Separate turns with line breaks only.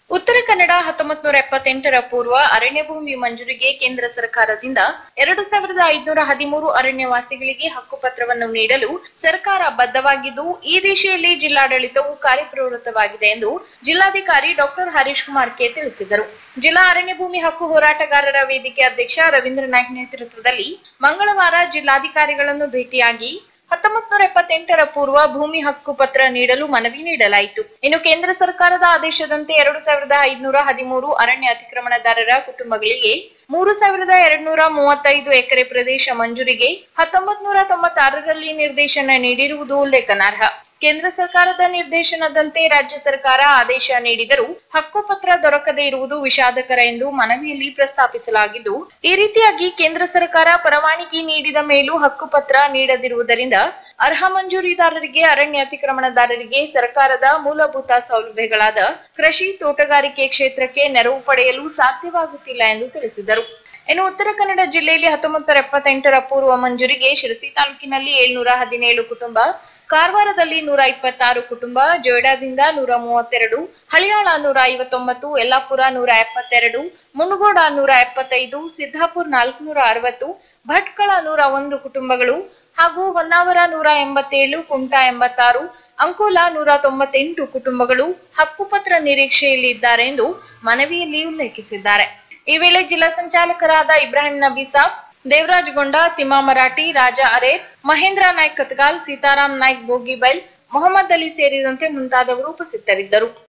ಉತ್ತರ ಕನ್ನಡ ಹತ್ತೊಂಬತ್ ನೂರ ಎಪ್ಪತ್ತೆಂಟರ ಪೂರ್ವ ಅರಣ್ಯ ಭೂಮಿ ಮಂಜೂರಿಗೆ ಕೇಂದ್ರ ಸರ್ಕಾರದಿಂದ ಎರಡು ಸಾವಿರದ ಐದುನೂರ ಹದಿಮೂರು ಅರಣ್ಯವಾಸಿಗಳಿಗೆ ಹಕ್ಕುಪತ್ರವನ್ನು ನೀಡಲು ಸರ್ಕಾರ ಬದ್ಧವಾಗಿದ್ದು ಈ ದಿಶೆಯಲ್ಲಿ ಜಿಲ್ಲಾಡಳಿತವು ಕಾರ್ಯಪ್ರವೃತ್ತವಾಗಿದೆ ಎಂದು ಜಿಲ್ಲಾಧಿಕಾರಿ ಡಾಕ್ಟರ್ ಹರೀಶ್ ಕುಮಾರ್ ಕೆ ತಿಳಿಸಿದರು ಜಿಲ್ಲಾ ಅರಣ್ಯ ಭೂಮಿ ಹಕ್ಕು ಹೋರಾಟಗಾರರ ವೇದಿಕೆ ಅಧ್ಯಕ್ಷ ರವೀಂದ್ರ ನಾಯ್ಕ್ ನೇತೃತ್ವದಲ್ಲಿ ಮಂಗಳವಾರ ಜಿಲ್ಲಾಧಿಕಾರಿಗಳನ್ನು ಭೇಟಿಯಾಗಿ ಹತ್ತೊಂಬತ್ ನೂರ ಎಪ್ಪತ್ತೆಂಟರ ಪೂರ್ವ ಭೂಮಿ ಹಕ್ಕು ಪತ್ರ ನೀಡಲು ಮನವಿ ನೀಡಲಾಯಿತು ಇನ್ನು ಕೇಂದ್ರ ಸರ್ಕಾರದ ಆದೇಶದಂತೆ ಎರಡು ಸಾವಿರದ ಐದುನೂರ ಹದಿಮೂರು ಅರಣ್ಯ ಅತಿಕ್ರಮಣದಾರರ ಕುಟುಂಬಗಳಿಗೆ ಮೂರು ಸಾವಿರದ ಎರಡ್ನೂರ ಮೂವತ್ತೈದು ಎಕರೆ ಪ್ರದೇಶ ಮಂಜೂರಿಗೆ ಹತ್ತೊಂಬತ್ ನೂರ ತೊಂಬತ್ತಾರರಲ್ಲಿ ನಿರ್ದೇಶನ ನೀಡಿರುವುದು ಉಲ್ಲೇಖನಾರ್ಹ ಕೇಂದ್ರ ಸರ್ಕಾರದ ನಿರ್ದೇಶನದಂತೆ ರಾಜ್ಯ ಸರ್ಕಾರ ಆದೇಶ ನೀಡಿದರೂ ಹಕ್ಕುಪತ್ರ ದೊರಕದೇ ಇರುವುದು ವಿಷಾದಕರ ಎಂದು ಮನವಿಯಲ್ಲಿ ಪ್ರಸ್ತಾಪಿಸಲಾಗಿದ್ದು ಈ ರೀತಿಯಾಗಿ ಕೇಂದ್ರ ಸರ್ಕಾರ ಪರವಾನಗಿ ನೀಡಿದ ಮೇಲೂ ಹಕ್ಕುಪತ್ರ ನೀಡದಿರುವುದರಿಂದ ಅರ್ಹ ಮಂಜೂರಿದಾರರಿಗೆ ಅರಣ್ಯ ಅತಿಕ್ರಮಣದಾರರಿಗೆ ಸರ್ಕಾರದ ಮೂಲಭೂತ ಸೌಲಭ್ಯಗಳಾದ ಕೃಷಿ ತೋಟಗಾರಿಕೆ ಕ್ಷೇತ್ರಕ್ಕೆ ನೆರವು ಪಡೆಯಲು ಸಾಧ್ಯವಾಗುತ್ತಿಲ್ಲ ಎಂದು ತಿಳಿಸಿದರು ಇನ್ನು ಉತ್ತರ ಕನ್ನಡ ಜಿಲ್ಲೆಯಲ್ಲಿ ಹತ್ತೊಂಬತ್ತು ನೂರ ಎಪ್ಪತ್ತೆಂಟರ ಪೂರ್ವ ಮಂಜೂರಿಗೆ ಶಿರಸಿ ತಾಲೂಕಿನಲ್ಲಿ ಏಳ್ನೂರ ಹದಿನೇಳು ಕುಟುಂಬ ಕಾರವಾರದಲ್ಲಿ ನೂರ ಇಪ್ಪತ್ತಾರು ಕುಟುಂಬ ಜೊಯ್ಡಾದಿಂದ ನೂರ ಮೂವತ್ತೆರಡು ಹಳಿಯಾಳ ನೂರ ಐವತ್ತೊಂಬತ್ತು ಯಲ್ಲಾಪುರ ನೂರ ಎಪ್ಪತ್ತೆರಡು ಮುನುಗೋಡ ನೂರ ಎಪ್ಪತ್ತೈದು ಸಿದ್ದಾಪುರ್ ನಾಲ್ಕುನೂರ ಅರವತ್ತು ಭಟ್ಕಳ ನೂರ ಒಂದು ಕುಟುಂಬಗಳು ಹಾಗೂ ಹೊನ್ನಾವರ ನೂರ ಎಂಬತ್ತೇಳು ಕುಂಟಾ ಎಂಬತ್ತಾರು ಅಂಕೋಲಾ ನೂರ ತೊಂಬತ್ತೆಂಟು ಕುಟುಂಬಗಳು ಹಕ್ಕುಪತ್ರ ನಿರೀಕ್ಷೆಯಲ್ಲಿ ಇದ್ದಾರೆ ಎಂದು ಮನವಿಯಲ್ಲಿ ಉಲ್ಲೇಖಿಸಿದ್ದಾರೆ ಈ ವೇಳೆ ಜಿಲ್ಲಾ ಸಂಚಾಲಕರಾದ ಇಬ್ರಾಹಿಂ ನಬಿ ಸಾಬ್ ದೇವರಾಜ್ ಗೊಂಡ ತಿಮ್ಮಾ ಮರಾಠಿ ರಾಜಾ ಅರೇರ್ ಮಹೇಂದ್ರ ನಾಯ್ಕ್ ಕತ್ಗಾಲ್ ಸೀತಾರಾಮ್ ನಾಯ್ಕ್ ಬೋಗಿಬೈಲ್ ಮೊಹಮ್ಮದ್ ಅಲಿ ಸೇರಿದಂತೆ ಮುಂತಾದವರು ಉಪಸ್ಥಿತರಿದ್ದರು